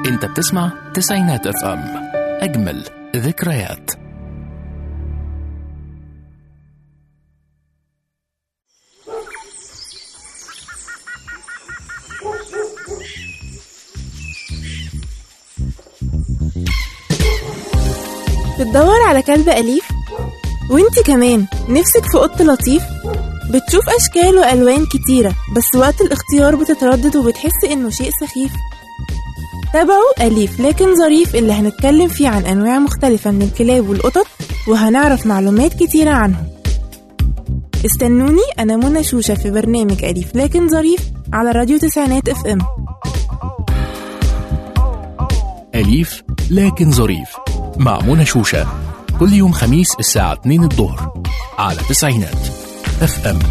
انت بتسمع تسعينات اف ام اجمل ذكريات بتدور على كلب أليف؟ وانت كمان نفسك في قط لطيف؟ بتشوف أشكال وألوان كتيرة بس وقت الاختيار بتتردد وبتحس إنه شيء سخيف تابعوا أليف لكن ظريف اللي هنتكلم فيه عن أنواع مختلفة من الكلاب والقطط وهنعرف معلومات كتيرة عنهم استنوني أنا منى شوشة في برنامج أليف لكن ظريف على راديو تسعينات اف ام أليف لكن ظريف مع منى شوشة كل يوم خميس الساعة 2 الظهر على تسعينات اف ام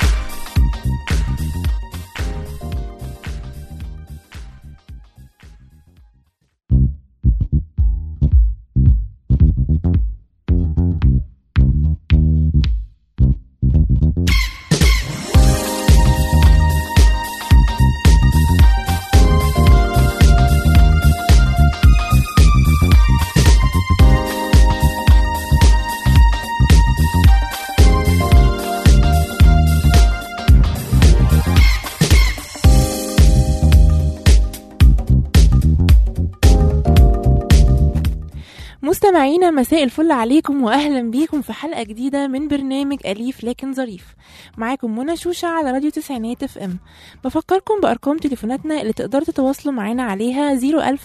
مستمعينا مساء الفل عليكم واهلا بيكم في حلقه جديده من برنامج اليف لكن ظريف معاكم منى شوشه على راديو تسعينات اف ام بفكركم بارقام تليفوناتنا اللي تقدروا تتواصلوا معانا عليها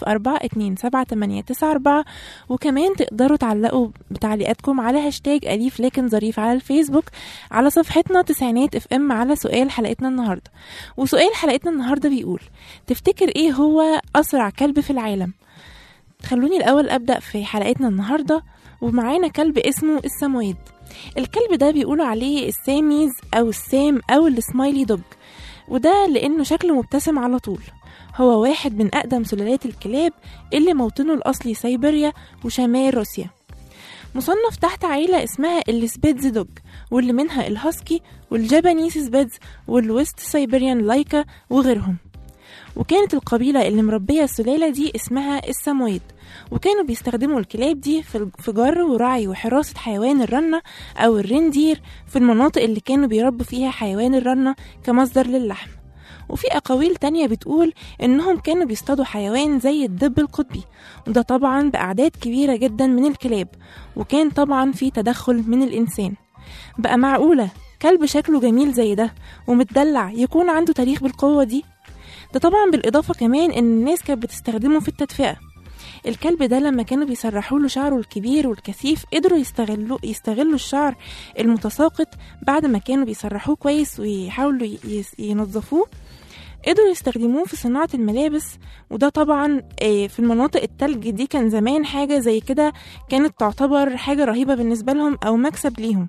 010427894 وكمان تقدروا تعلقوا بتعليقاتكم على هاشتاج اليف لكن ظريف على الفيسبوك على صفحتنا تسعينات اف ام على سؤال حلقتنا النهارده وسؤال حلقتنا النهارده بيقول تفتكر ايه هو اسرع كلب في العالم خلوني الأول أبدأ في حلقتنا النهاردة ومعانا كلب اسمه السمويد الكلب ده بيقولوا عليه الساميز أو السام أو السمايلي دوج وده لأنه شكله مبتسم على طول هو واحد من أقدم سلالات الكلاب اللي موطنه الأصلي سيبيريا وشمال روسيا مصنف تحت عيلة اسمها السبيتز دوج واللي منها الهاسكي والجابانيس سبيتز والويست سيبيريان لايكا وغيرهم وكانت القبيلة اللي مربية السلالة دي اسمها السامويد وكانوا بيستخدموا الكلاب دي في في جر ورعي وحراسة حيوان الرنة أو الرندير في المناطق اللي كانوا بيربوا فيها حيوان الرنة كمصدر للحم وفي أقاويل تانية بتقول إنهم كانوا بيصطادوا حيوان زي الدب القطبي وده طبعا بأعداد كبيرة جدا من الكلاب وكان طبعا في تدخل من الإنسان بقى معقولة كلب شكله جميل زي ده ومتدلع يكون عنده تاريخ بالقوة دي ده طبعا بالإضافة كمان إن الناس كانت بتستخدمه في التدفئة الكلب ده لما كانوا بيسرحوا له شعره الكبير والكثيف قدروا يستغلوا يستغلوا الشعر المتساقط بعد ما كانوا بيسرحوه كويس ويحاولوا يس- ينظفوه قدروا يستخدموه في صناعة الملابس وده طبعا آه، في المناطق التلج دي كان زمان حاجة زي كده كانت تعتبر حاجة رهيبة بالنسبة لهم أو مكسب ليهم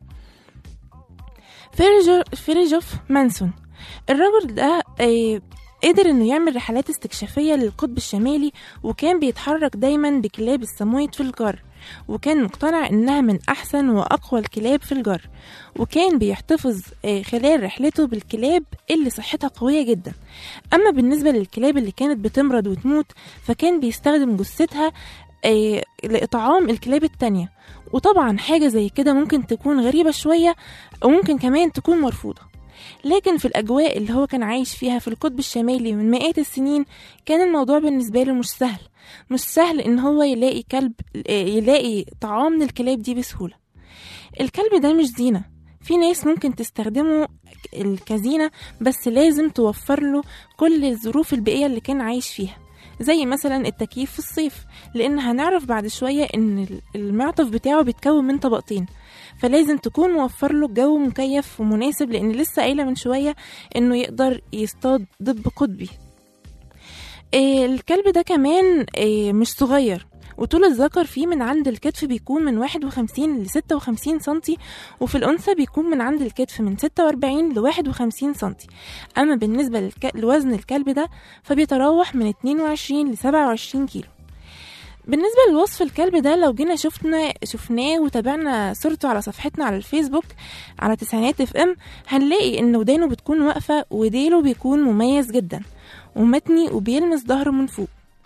فيرجو- فيرجوف مانسون الرجل ده آه، قدر انه يعمل رحلات استكشافية للقطب الشمالي وكان بيتحرك دايما بكلاب السمويد في الجر وكان مقتنع انها من احسن واقوى الكلاب في الجر وكان بيحتفظ آه، خلال رحلته بالكلاب اللي صحتها قوية جدا اما بالنسبة للكلاب اللي كانت بتمرض وتموت فكان بيستخدم جثتها آه، لإطعام الكلاب التانية وطبعا حاجة زي كده ممكن تكون غريبة شوية وممكن كمان تكون مرفوضة لكن في الأجواء اللي هو كان عايش فيها في القطب الشمالي من مئات السنين كان الموضوع بالنسبة له مش سهل مش سهل إن هو يلاقي كلب يلاقي طعام من الكلاب دي بسهولة الكلب ده مش زينة في ناس ممكن تستخدمه ك- كزينة بس لازم توفر له كل الظروف البيئية اللي كان عايش فيها زي مثلا التكييف في الصيف لأن هنعرف بعد شوية إن ال- المعطف بتاعه بيتكون من طبقتين فلازم تكون موفر له جو مكيف ومناسب لان لسه قايله من شويه انه يقدر يصطاد دب قطبي إيه الكلب ده كمان إيه مش صغير وطول الذكر فيه من عند الكتف بيكون من 51 ل 56 سنتي وفي الأنثى بيكون من عند الكتف من 46 ل 51 سنتي أما بالنسبة للك... لوزن الكلب ده فبيتراوح من 22 ل 27 كيلو بالنسبة لوصف الكلب ده لو جينا شفنا شفناه وتابعنا صورته على صفحتنا على الفيسبوك على تسعينات اف ام هنلاقي ان ودانه بتكون واقفة وديله بيكون مميز جدا ومتني وبيلمس ظهره من فوق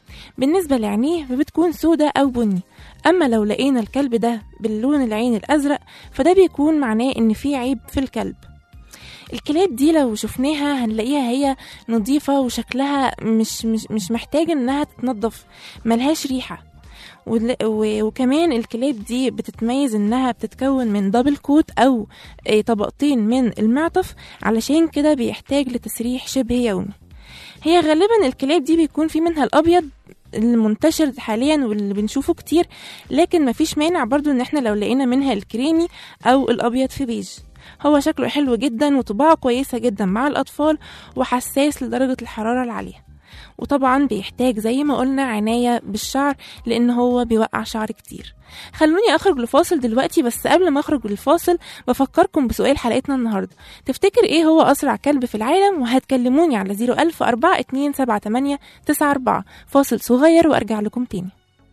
بالنسبة لعينيه فبتكون سودة أو بني أما لو لقينا الكلب ده باللون العين الأزرق فده بيكون معناه إن في عيب في الكلب الكلاب دي لو شفناها هنلاقيها هي نظيفة وشكلها مش مش مش محتاج إنها تتنضف ملهاش ريحة ول- و- وكمان الكلاب دي بتتميز إنها بتتكون من دبل كوت أو آه، طبقتين من المعطف علشان كده بيحتاج لتسريح شبه يومي هي غالبا الكلاب دي بيكون في منها الأبيض المنتشر حاليا واللي بنشوفه كتير لكن مفيش مانع برضو ان احنا لو لقينا منها الكريمي او الابيض في بيج هو شكله حلو جدا وطباعه كويسة جدا مع الأطفال وحساس لدرجة الحرارة العالية وطبعا بيحتاج زي ما قلنا عناية بالشعر لأن هو بيوقع شعر كتير خلوني أخرج لفاصل دلوقتي بس قبل ما أخرج للفاصل بفكركم بسؤال حلقتنا النهاردة تفتكر إيه هو أسرع كلب في العالم وهتكلموني على 01000 4278 94 فاصل صغير وأرجع لكم تاني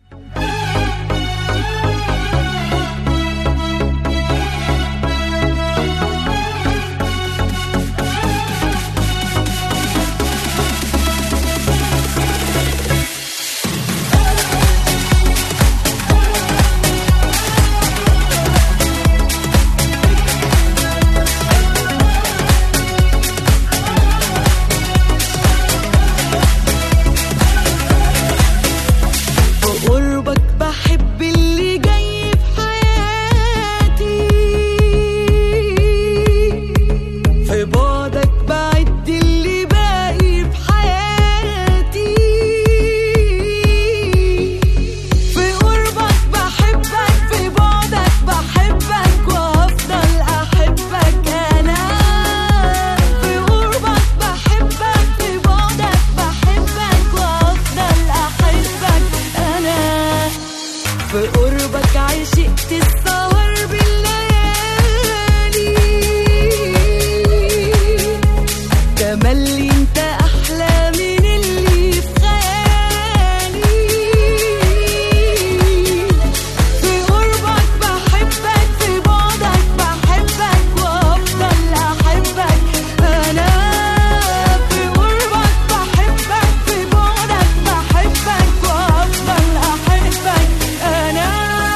بقربك بحب اللي جاي في حياتي في بعدك بعد اللي باقي في حياتي في قربك بحبك في بعدك بحبك وافضل احبك انا في قربك بحبك في بعدك بحبك وافضل احبك انا في قربك عشقت السهر بالليالي تملي انت احلى من اللي في خيالي في قربك بحبك في بعدك بحبك وافضل احبك انا في قربك بحبك في بعدك بحبك وافضل احبك انا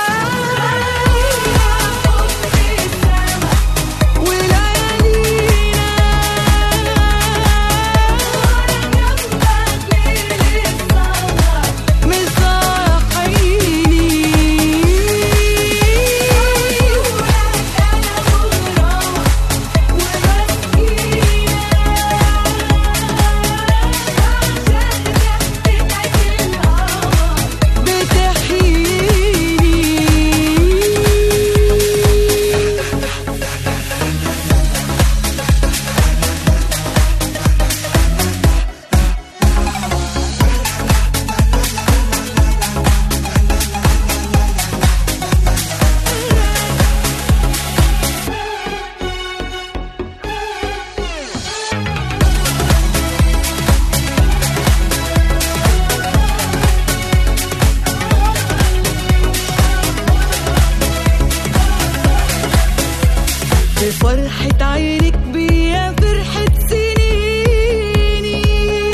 بفرحة عينك بيا فرحة سنيني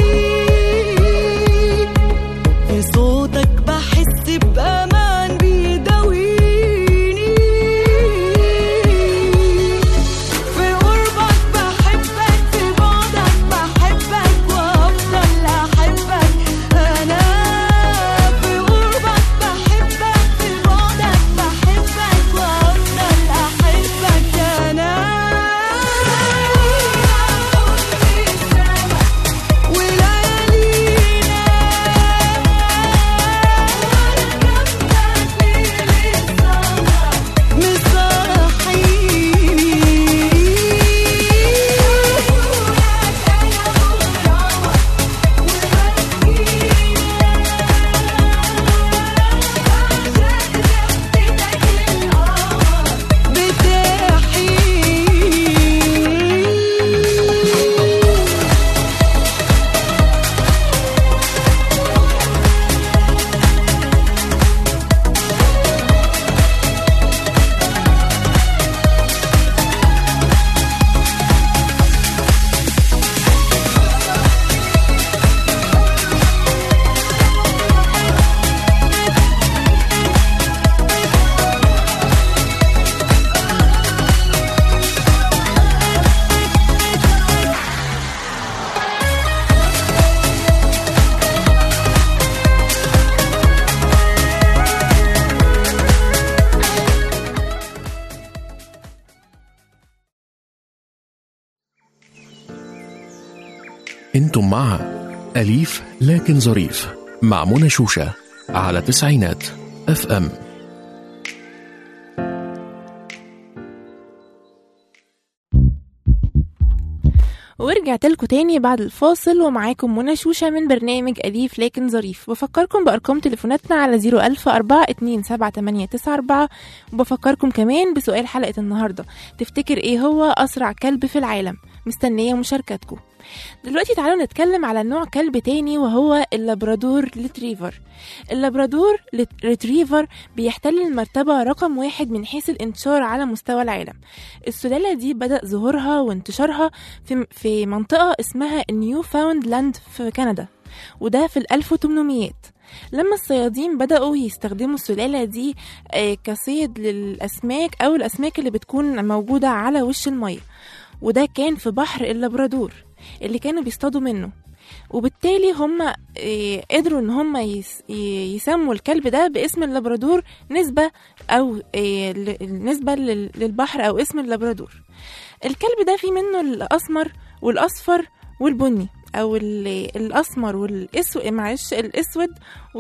في صوتك بحس بأمان بيداويني في قربك بحبك في بعدك بحبك وأفضل أحبك أنا في قربك بحبك في بعدك بحبك وأفضل أحبك أنا انتم مع أليف لكن ظريف مع منى شوشة على تسعينات اف ام ورجعت لكم تاني بعد الفاصل ومعاكم منى شوشة من برنامج أليف لكن ظريف بفكركم بأرقام تليفوناتنا على 010427894 وبفكركم كمان بسؤال حلقة النهاردة تفتكر إيه هو أسرع كلب في العالم مستنية مشاركتكم دلوقتي تعالوا نتكلم على نوع كلب تاني وهو اللابرادور ريتريفر اللابرادور لت- ريتريفر بيحتل المرتبة رقم واحد من حيث الانتشار على مستوى العالم السلالة دي بدأ ظهورها وانتشارها في, في منطقة اسمها نيو فاوند لاند في كندا وده في ال 1800 لما الصيادين بدأوا يستخدموا السلالة دي آه، كصيد للأسماك أو الأسماك اللي بتكون موجودة على وش المية وده كان في بحر اللابرادور اللي كانوا بيصطادوا منه وبالتالي هم آه، قدروا ان هم يس- ي- يسموا الكلب ده باسم اللابرادور نسبة او آه، ل- نسبة لل- للبحر او اسم اللابرادور الكلب ده فيه منه الاسمر والاصفر والبني او ال- الاسمر والاسود معلش الاسود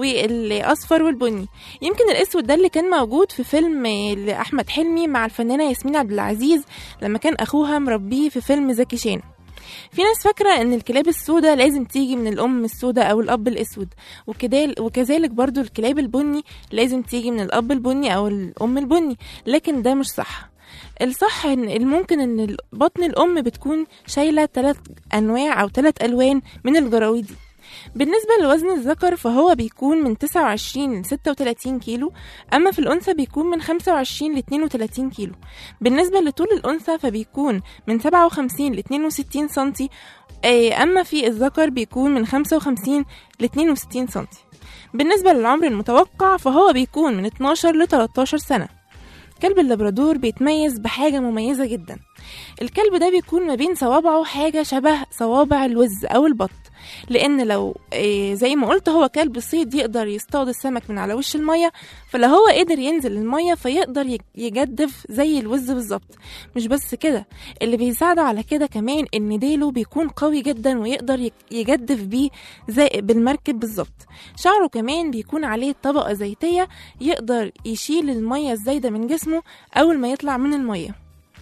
والاصفر والبني يمكن الاسود ده اللي كان موجود في فيلم آه، لاحمد حلمي مع الفنانه ياسمين عبد العزيز لما كان اخوها مربيه في فيلم زكي شان في ناس فاكرة إن الكلاب السوداء لازم تيجي من الأم السوداء أو الأب الأسود وكدال وكذلك برضو الكلاب البني لازم تيجي من الأب البني أو الأم البني لكن ده مش صح الصح ان الممكن ان ال- بطن الام بتكون شايله ثلاث انواع او ثلاث الوان من الجراويد دي بالنسبة لوزن الذكر فهو بيكون من 29 ل 36 كيلو أما في الأنثى بيكون من 25 ل 32 كيلو بالنسبة لطول الأنثى فبيكون من 57 ل 62 سنتي آه، أما في الذكر بيكون من 55 ل 62 سنتي بالنسبة للعمر المتوقع فهو بيكون من 12 ل 13 سنة كلب اللابرادور بيتميز بحاجة مميزة جدا الكلب ده بيكون ما بين صوابعه حاجة شبه صوابع الوز أو البط لأن لو آه، زي ما قلت هو كلب صيد يقدر يصطاد السمك من على وش المية فلو هو قدر ينزل المية فيقدر يج- يجدف زي الوز بالظبط مش بس كده اللي بيساعده على كده كمان ان ديله بيكون قوي جدا ويقدر يك- يجدف بيه زي بالمركب بالظبط شعره كمان بيكون عليه طبقة زيتية يقدر يشيل المية الزايدة من جسمه أول ما يطلع من المية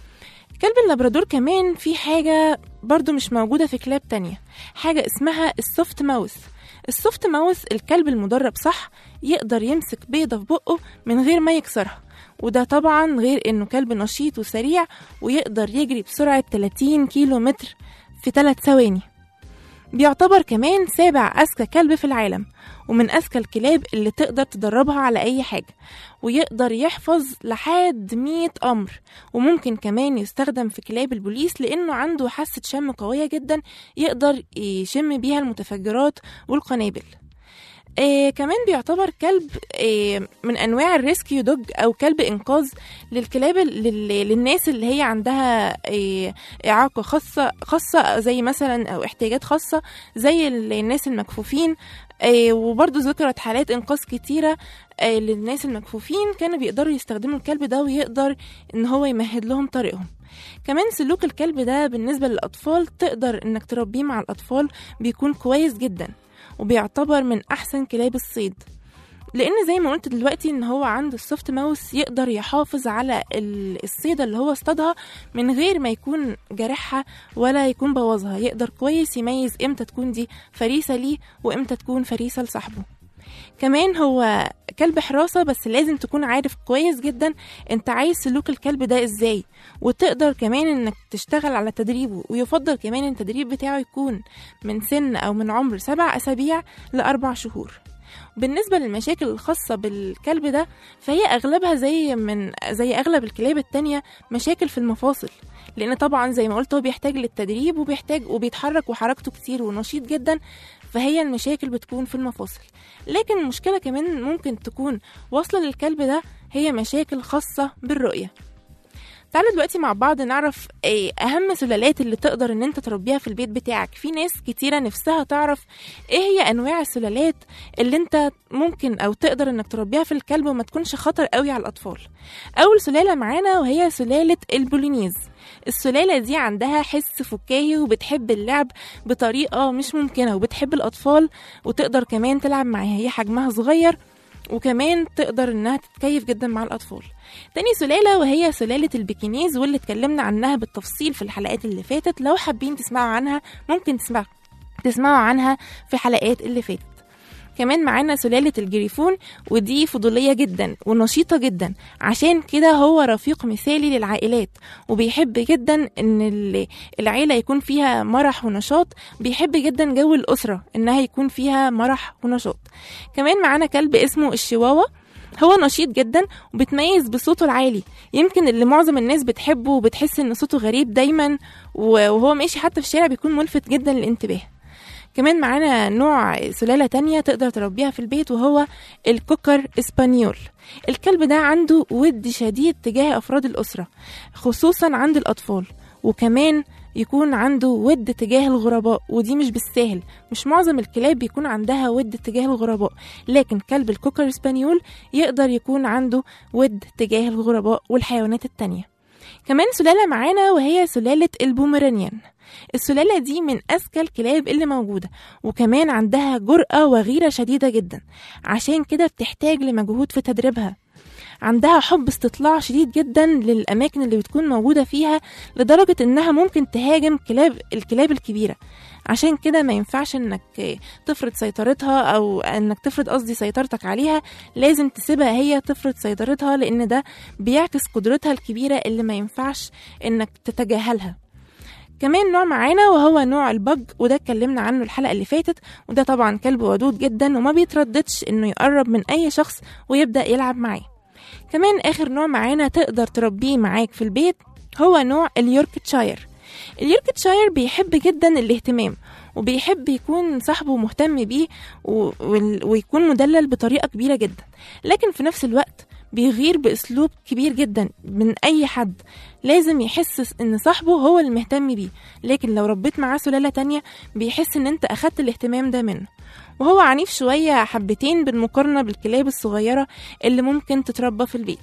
كلب اللابرادور كمان في حاجة برضو مش موجودة في كلاب تانية حاجة اسمها السوفت ماوس السوفت ماوس الكلب المدرب صح يقدر يمسك بيضة في بقه من غير ما يكسرها وده طبعا غير انه كلب نشيط وسريع ويقدر يجري بسرعة 30 كيلو متر في 3 ثواني بيعتبر كمان سابع أذكى كلب في العالم ومن أذكى الكلاب اللي تقدر تدربها على أي حاجة ويقدر يحفظ لحد 100 أمر وممكن كمان يستخدم في كلاب البوليس لأنه عنده حاسة شم قوية جدا يقدر يشم بيها المتفجرات والقنابل آه كمان بيعتبر كلب آه من انواع الريسكيو دوج او كلب انقاذ للكلاب ال- لل- للناس اللي هي عندها آه اعاقه خاصه خاصه زي مثلا او احتياجات خاصه زي ال- الناس المكفوفين آه وبرضه ذكرت حالات انقاذ كتيره آه للناس المكفوفين كانوا بيقدروا يستخدموا الكلب ده ويقدر ان هو يمهد لهم طريقهم كمان سلوك الكلب ده بالنسبة للأطفال تقدر إنك تربيه مع الأطفال بيكون كويس جدا وبيعتبر من أحسن كلاب الصيد لأن زي ما قلت دلوقتي إن هو عنده السوفت ماوس يقدر يحافظ على ال- الصيدة اللي هو اصطادها من غير ما يكون جارحها ولا يكون بوظها يقدر كويس يميز إمتى تكون دي فريسة ليه وإمتى تكون فريسة لصاحبه كمان هو كلب حراسة بس لازم تكون عارف كويس جدا انت عايز سلوك الكلب ده ازاي وتقدر كمان انك تشتغل على تدريبه ويفضل كمان ان التدريب بتاعه يكون من سن او من عمر سبع اسابيع لاربع شهور بالنسبة للمشاكل الخاصة بالكلب ده فهي أغلبها زي من زي أغلب الكلاب التانية مشاكل في المفاصل لأن طبعا زي ما قلت هو بيحتاج للتدريب وبيحتاج وبيتحرك وحركته كتير ونشيط جدا فهي المشاكل بتكون في المفاصل لكن المشكلة كمان ممكن تكون واصلة للكلب ده هي مشاكل خاصة بالرؤية تعالوا دلوقتي مع بعض نعرف إيه اهم سلالات اللي تقدر ان انت تربيها في البيت بتاعك في ناس كتيره نفسها تعرف ايه هي انواع السلالات اللي انت ممكن او تقدر انك تربيها في الكلب وما تكونش خطر قوي على الاطفال اول سلاله معانا وهي سلاله البولينيز السلاله دي عندها حس فكاهي وبتحب اللعب بطريقه مش ممكنه وبتحب الاطفال وتقدر كمان تلعب معاها هي حجمها صغير وكمان تقدر انها تتكيف جدا مع الاطفال تاني سلالة وهي سلالة البكينيز واللي اتكلمنا عنها بالتفصيل في الحلقات اللي فاتت لو حابين تسمعوا عنها ممكن تسمعوا تسمعوا عنها في حلقات اللي فاتت كمان معانا سلالة الجريفون ودي فضولية جدا ونشيطة جدا عشان كده هو رفيق مثالي للعائلات وبيحب جدا ان ال- العيلة يكون فيها مرح ونشاط بيحب جدا جو الأسرة انها يكون فيها مرح ونشاط كمان معانا كلب اسمه الشواوا هو نشيط جدا وبتميز بصوته العالي يمكن اللي معظم الناس بتحبه وبتحس ان صوته غريب دايما وهو ماشي حتى في الشارع بيكون ملفت جدا للانتباه كمان معانا نوع سلالة تانية تقدر تربيها في البيت وهو الكوكر اسبانيول الكلب ده عنده ود شديد تجاه أفراد الأسرة خصوصا عند الأطفال وكمان يكون عنده ود تجاه الغرباء ودي مش بالساهل مش معظم الكلاب بيكون عندها ود تجاه الغرباء لكن كلب الكوكر اسبانيول يقدر يكون عنده ود تجاه الغرباء والحيوانات التانية كمان سلالة معانا وهي سلالة البومرانيان السلالة دي من أذكى الكلاب اللي موجودة وكمان عندها جرأة وغيرة شديدة جدا عشان كده بتحتاج لمجهود في تدريبها عندها حب استطلاع شديد جدا للأماكن اللي بتكون موجودة فيها لدرجة إنها ممكن تهاجم كلاب الكلاب الكبيرة عشان كده ما ينفعش انك تفرض سيطرتها او انك تفرض قصدي سيطرتك عليها لازم تسيبها هي تفرض سيطرتها لان ده بيعكس قدرتها الكبيرة اللي ما ينفعش انك تتجاهلها كمان نوع معانا وهو نوع البج وده اتكلمنا عنه الحلقة اللي فاتت وده طبعا كلب ودود جدا وما بيترددش انه يقرب من اي شخص ويبدأ يلعب معاه كمان اخر نوع معانا تقدر تربيه معاك في البيت هو نوع اليوركتشاير اليوركتشاير بيحب جدا الاهتمام وبيحب يكون صاحبه مهتم بيه و... وال- ويكون مدلل بطريقة كبيرة جدا لكن في نفس الوقت بيغير بأسلوب كبير جدا من أي حد لازم يحس إن صاحبه هو المهتم بيه لكن لو ربيت معاه سلالة تانية بيحس إن أنت أخدت الاهتمام ده منه وهو عنيف شوية حبتين بالمقارنة بالكلاب الصغيرة اللي ممكن تتربى في البيت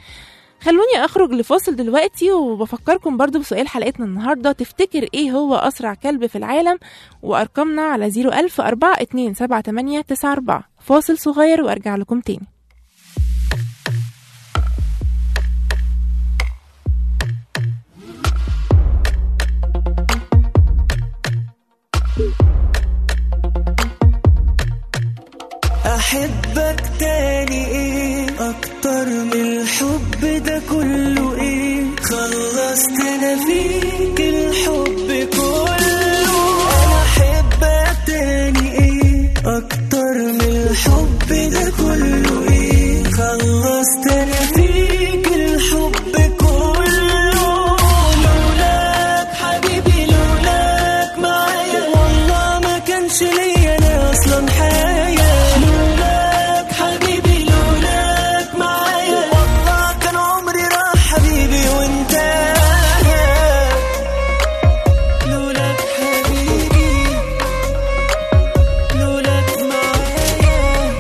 خلوني أخرج لفاصل دلوقتي وبفكركم برضو بسؤال حلقتنا النهاردة تفتكر إيه هو أسرع كلب في العالم وأرقامنا على 01000 427 فاصل صغير وأرجع لكم تاني احبك تاني ايه اكتر من الحب ده كله ايه خلصت انا فيك الحب كله انا احبك تاني ايه اكتر من الحب ده كله ايه خلصت انا فيك الحب كله لولاك حبيبي لولاك معايا والله ما كانش ليا انا اصلا حياه لولاك حبيبي لولاك معايا والله كان عمري راح حبيبي وانت لولاك حبيبي لولاك معايا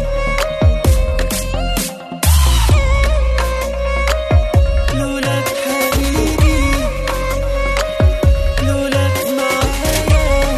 لولاك حبيبي لولاك معايا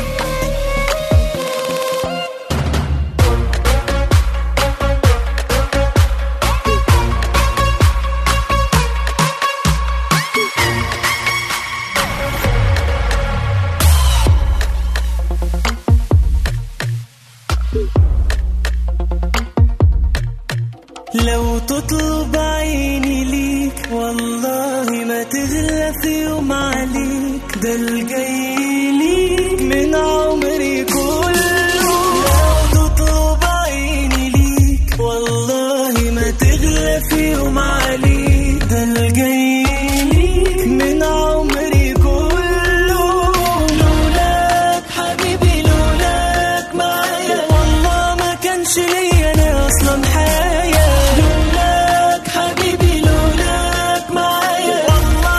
لو تطلب عيني ليك والله ما تغلى في يوم عليك ده الجاي ليك من عمري كله لو تطلب عيني ليك والله ما تغلى في يوم عليك ده الجاي ليك من عمري كله لولاك حبيبي لولاك معايا والله ما كانش ليا انا اصلا حياه لولاك حبيبي لولاك معايا والله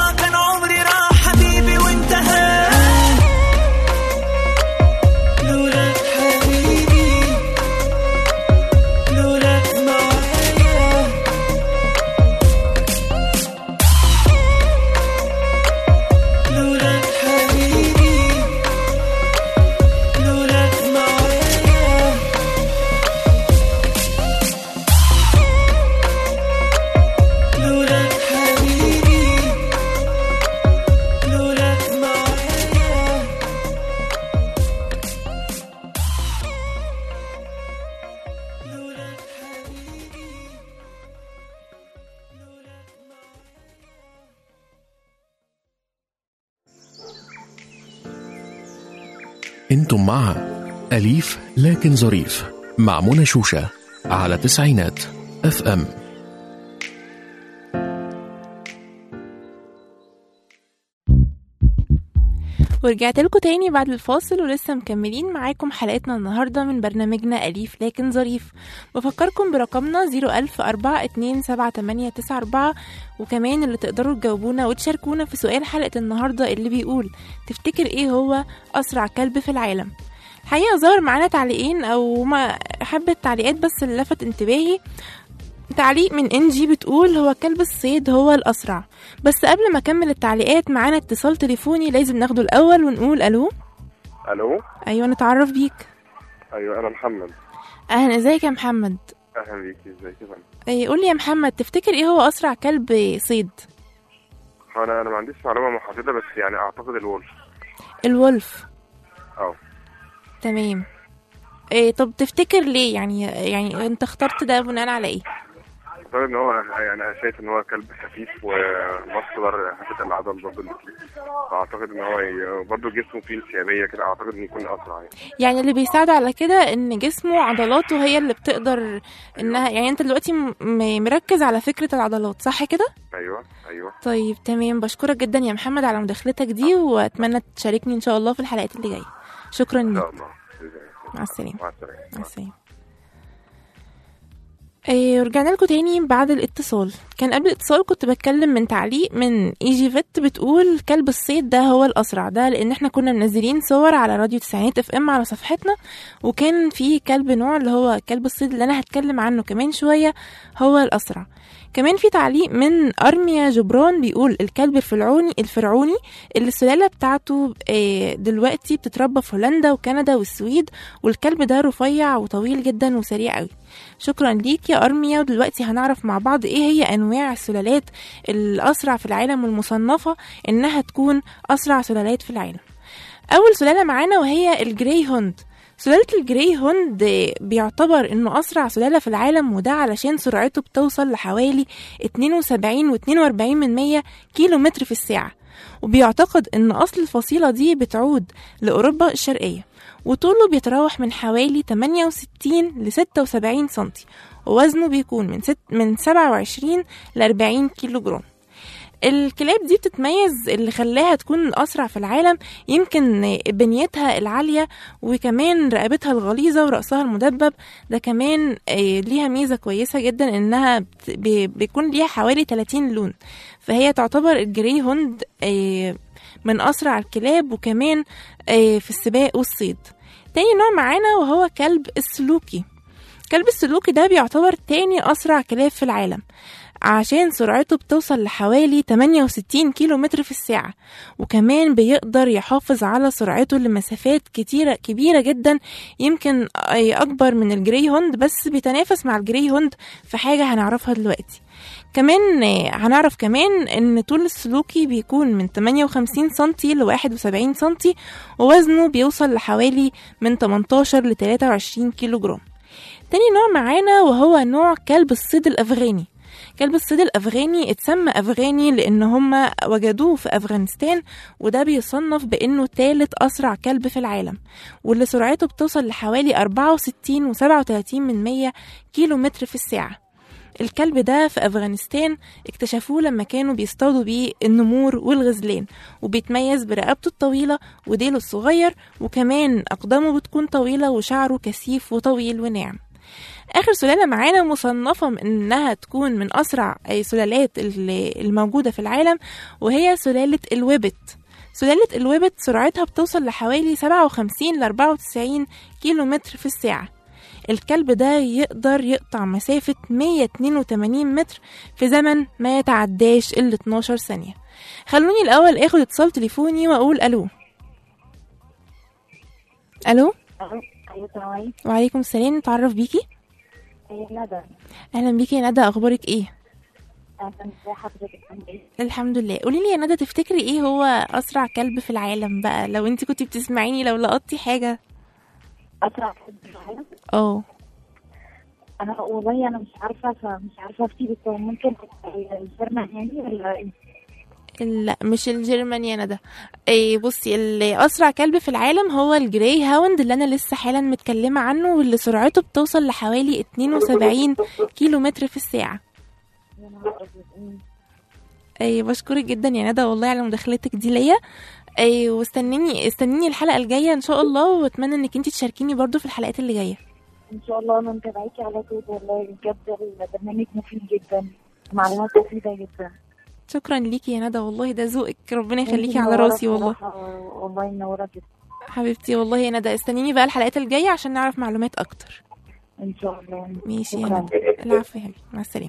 انتم مع أليف لكن ظريف مع منى شوشة على تسعينات اف ام ورجعت لكم تاني بعد الفاصل ولسه مكملين معاكم حلقتنا النهاردة من برنامجنا أليف لكن ظريف بفكركم برقمنا 010427894 وكمان اللي تقدروا تجاوبونا وتشاركونا في سؤال حلقة النهاردة اللي بيقول تفتكر ايه هو أسرع كلب في العالم الحقيقة ظهر معانا تعليقين أو ما حبة تعليقات بس اللي لفت انتباهي تعليق من انجي بتقول هو كلب الصيد هو الأسرع بس قبل ما أكمل التعليقات معانا اتصال تليفوني لازم ناخده الأول ونقول ألو الو أيوة نتعرف بيك ايوه انا محمد أهلا ازيك يا محمد اهلا بيكي ازيك يا فندم إيه، قول لي يا محمد تفتكر ايه هو أسرع كلب صيد هو انا انا ما عنديش معلومه محدده بس يعني اعتقد الولف الولف اه تمام إيه طب تفتكر ليه يعني يعني انت اخترت ده بناء على ايه اعتقد ان هو يعني انا شايف ان هو كلب خفيف ومصدر حته العضل برضه اللي فيه فاعتقد ان هو ي- برضه جسمه فيه انسيابيه كده اعتقد انه يكون اسرع يعني يعني اللي بيساعد على كده ان جسمه عضلاته هي اللي بتقدر انها يعني انت دلوقتي م- م- مركز على فكرة العضلات صح كده ايوه ايوه طيب تمام بشكرك جدا يا محمد على مداخلتك دي واتمنى تشاركني ان شاء الله في الحلقات اللي جايه شكرا ان ليك شاء الله مع السلامة. مع السلامه مع السلامة إيه رجعنا لكم تاني بعد الاتصال كان قبل الاتصال كنت بتكلم من تعليق من ايجي فيت بتقول كلب الصيد ده هو الاسرع ده لان احنا كنا منزلين صور على راديو تسعينات اف ام على صفحتنا وكان في كلب نوع اللي هو كلب الصيد اللي انا هتكلم عنه كمان شويه هو الاسرع كمان في تعليق من ارميا جبران بيقول الكلب الفرعوني الفرعوني اللي السلاله بتاعته آه، دلوقتي بتتربى في هولندا وكندا والسويد والكلب ده رفيع وطويل جدا وسريع قوي شكرا ليك يا ارميا ودلوقتي هنعرف مع بعض ايه هي انواع السلالات الاسرع في العالم والمصنفه انها تكون اسرع سلالات في العالم اول سلاله معانا وهي الجراي هوند سلالة الجراي هوند بيعتبر انه اسرع سلالة في العالم وده علشان سرعته بتوصل لحوالي 72 و42 من 100 كيلو متر في الساعة وبيعتقد ان اصل الفصيلة دي بتعود لاوروبا الشرقية وطوله بيتراوح من حوالي 68 ل 76 سنتي ووزنه بيكون من, ست من 27 ل 40 كيلو جرام الكلاب دي بتتميز اللي خلاها تكون الأسرع في العالم يمكن بنيتها العالية وكمان رقبتها الغليظة ورأسها المدبب ده كمان آه، ليها ميزة كويسة جدا إنها بت- بي- بيكون ليها حوالي 30 لون فهي تعتبر الجري هوند آه، من أسرع الكلاب وكمان آه، في السباق والصيد تاني نوع معانا وهو كلب السلوكي كلب السلوكي ده بيعتبر تاني أسرع كلاب في العالم عشان سرعته بتوصل لحوالي 68 كيلو متر في الساعة وكمان بيقدر يحافظ على سرعته لمسافات كتيرة كبيرة جدا يمكن أي أكبر من الجري هوند بس بيتنافس مع الجري هوند في حاجة هنعرفها دلوقتي كمان آه، هنعرف كمان ان طول السلوكي بيكون من 58 سنتي ل 71 سنتي ووزنه بيوصل لحوالي من 18 ل 23 كيلو جرام تاني نوع معانا وهو نوع كلب الصيد الأفغاني كلب الصيد الأفغاني اتسمى أفغاني لأن هم وجدوه في أفغانستان وده بيصنف بأنه تالت أسرع كلب في العالم واللي سرعته بتوصل لحوالي 64 و 37 من 100 كيلو متر في الساعة الكلب ده في أفغانستان اكتشفوه لما كانوا بيصطادوا بيه النمور والغزلان وبيتميز برقبته الطويلة وديله الصغير وكمان أقدامه بتكون طويلة وشعره كثيف وطويل وناعم آخر سلالة معانا مصنفة من إنها تكون من أسرع أي سلالات ال- الموجودة في العالم وهي سلالة الويبت سلالة الويبت سرعتها بتوصل لحوالي 57 ل 94 كيلو متر في الساعة الكلب ده يقدر يقطع مسافة 182 متر في زمن ما يتعداش ال 12 ثانية خلوني الأول اخد اتصال تليفوني وأقول ألو ألو ايوه السلام عليكم وعليكم السلام نتعرف بيكي ايوه ندى أهلا بيكي يا ندى أخبارك إيه اهلا ازي حضرتك عامله ايه الحمد لله قولي لي يا ندى تفتكري ايه هو اسرع كلب في العالم بقى لو انت كنتي بتسمعيني لو لقطتي حاجه اسرع كلب في العالم اه انا والله انا مش عارفه فمش عارفه افتي بس هو ممكن تبقى الجرمن يعني ولا ايه لا مش الجيرمان يا ندى إيه بصي اللي اسرع كلب في العالم هو الجراي هاوند اللي انا لسه حالا متكلمه عنه واللي سرعته بتوصل لحوالي 72 كيلو متر في الساعه يا نهار أبيض. أمم. اي بشكرك جدا يا ندى والله على مداخلتك دي ليا اي واستنيني استنيني الحلقه الجايه ان شاء الله واتمنى انك انت تشاركيني برضو في الحلقات اللي جايه ان شاء الله انا متابعاكي على طول والله بجد البرنامج مفيد جدا معلومات مفيده جدا شكرا ليكي يا ندى والله ده ذوقك ربنا يخليكي انتي على منورة راسي والله بصراحة، والله منوره جدا حبيبتي والله يا ندى استنيني بقى الحلقات الجايه عشان نعرف معلومات اكتر ان شاء الله ماشي يا شكراً. ندى العفو يا حبيبي مع السلامه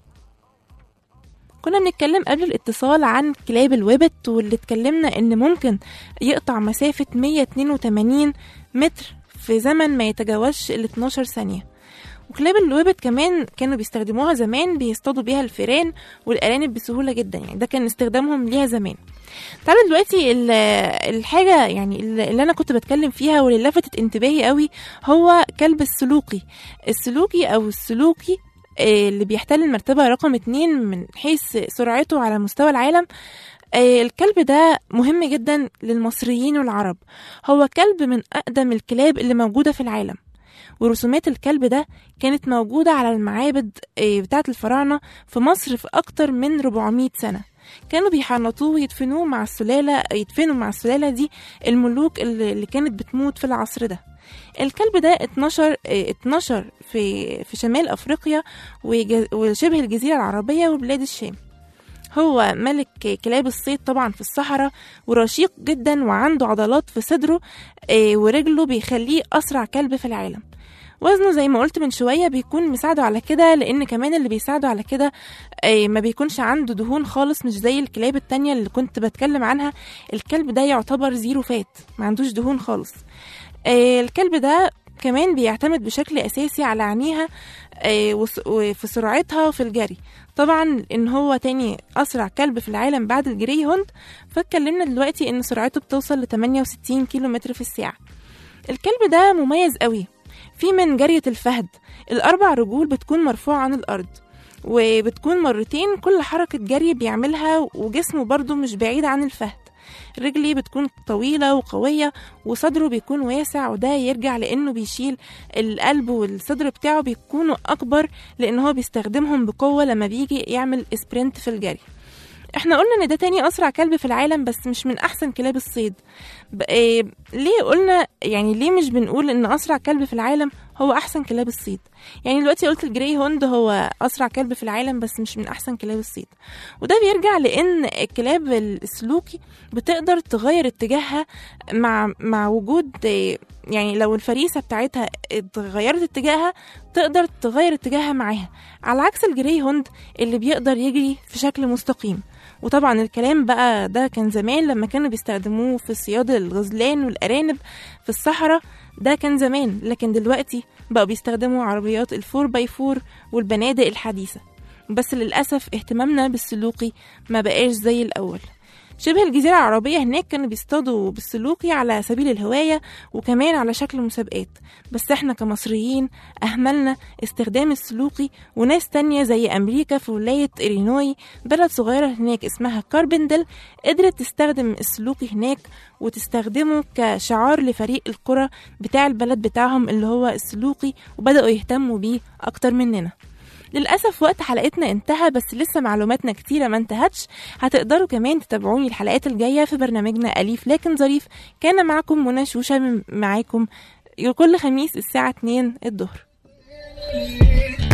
كنا بنتكلم قبل الاتصال عن كلاب الويبت واللي اتكلمنا ان ممكن يقطع مسافة 182 متر في زمن ما يتجاوزش ال 12 ثانية وكلاب الويبت كمان كانوا بيستخدموها زمان بيصطادوا بيها الفيران والأرانب بسهولة جدا يعني ده كان استخدامهم ليها زمان تعالوا دلوقتي ال- الحاجة يعني اللي أنا كنت بتكلم فيها واللي لفتت انتباهي قوي هو كلب السلوقي السلوكي أو السلوكي آه، اللي بيحتل المرتبة رقم اتنين من حيث سرعته على مستوى العالم آه، الكلب ده مهم جدا للمصريين والعرب هو كلب من أقدم الكلاب اللي موجودة في العالم ورسومات الكلب ده كانت موجودة على المعابد آه، بتاعة الفراعنة في مصر في أكتر من 400 سنة كانوا بيحنطوه ويدفنوه مع السلالة يدفنوا مع السلالة دي الملوك اللي اللي كانت بتموت في العصر ده الكلب ده اتنشر اه، اتنشر في في شمال افريقيا وج- وشبه الجزيره العربيه وبلاد الشام هو ملك كلاب الصيد طبعا في الصحراء ورشيق جدا وعنده عضلات في صدره اه، ورجله بيخليه اسرع كلب في العالم وزنه زي ما قلت من شوية بيكون مساعده على كده لأن كمان اللي بيساعده على كده آه، ما بيكونش عنده دهون خالص مش زي الكلاب التانية اللي كنت بتكلم عنها الكلب ده يعتبر زيرو فات ما عندوش دهون خالص آه، الكلب ده كمان بيعتمد بشكل أساسي على عينيها آه، وس- وفي سرعتها في الجري طبعا ان هو تاني اسرع كلب في العالم بعد الجري هوند فاتكلمنا دلوقتي ان سرعته بتوصل ل 68 كيلو متر في الساعه الكلب ده مميز قوي في من جرية الفهد الأربع رجول بتكون مرفوعة عن الأرض وبتكون مرتين كل حركة جري بيعملها وجسمه برضو مش بعيد عن الفهد رجلي بتكون طويلة وقوية وصدره بيكون واسع وده يرجع لأنه بيشيل القلب والصدر بتاعه بيكونوا أكبر لأن هو بيستخدمهم بقوة لما بيجي يعمل سبرنت في الجري احنا قلنا ان ده تاني اسرع كلب في العالم بس مش من احسن كلاب الصيد ب- إيه ليه قلنا يعني ليه مش بنقول ان اسرع كلب في العالم هو احسن كلاب الصيد يعني دلوقتي قلت الجري هوند هو اسرع كلب في العالم بس مش من احسن كلاب الصيد وده بيرجع لان الكلاب السلوكي بتقدر تغير اتجاهها مع مع وجود إيه، يعني لو الفريسه بتاعتها اتغيرت اتجاهها تقدر تغير اتجاهها معاها على عكس الجري هوند اللي بيقدر يجري في شكل مستقيم وطبعا الكلام بقى ده كان زمان لما كانوا بيستخدموه في صياد الغزلان والأرانب في الصحراء ده كان زمان لكن دلوقتي بقوا بيستخدموا عربيات الفور باي فور والبنادق الحديثة بس للأسف اهتمامنا بالسلوقي ما بقاش زي الأول شبه الجزيرة العربية هناك كانوا بيصطادوا بالسلوقي على سبيل الهواية وكمان على شكل مسابقات بس احنا كمصريين أهملنا استخدام السلوقي وناس تانية زي أمريكا في ولاية إلينوي بلد صغيرة هناك اسمها كاربندل قدرت تستخدم السلوقي هناك وتستخدمه كشعار لفريق الكرة بتاع البلد بتاعهم اللي هو السلوقي وبدأوا يهتموا بيه أكتر مننا للأسف وقت حلقتنا انتهى بس لسه معلوماتنا كتيرة ما انتهتش هتقدروا كمان تتابعوني الحلقات الجاية في برنامجنا أليف لكن ظريف كان معكم منى شوشة من- معاكم كل خميس الساعة 2 الظهر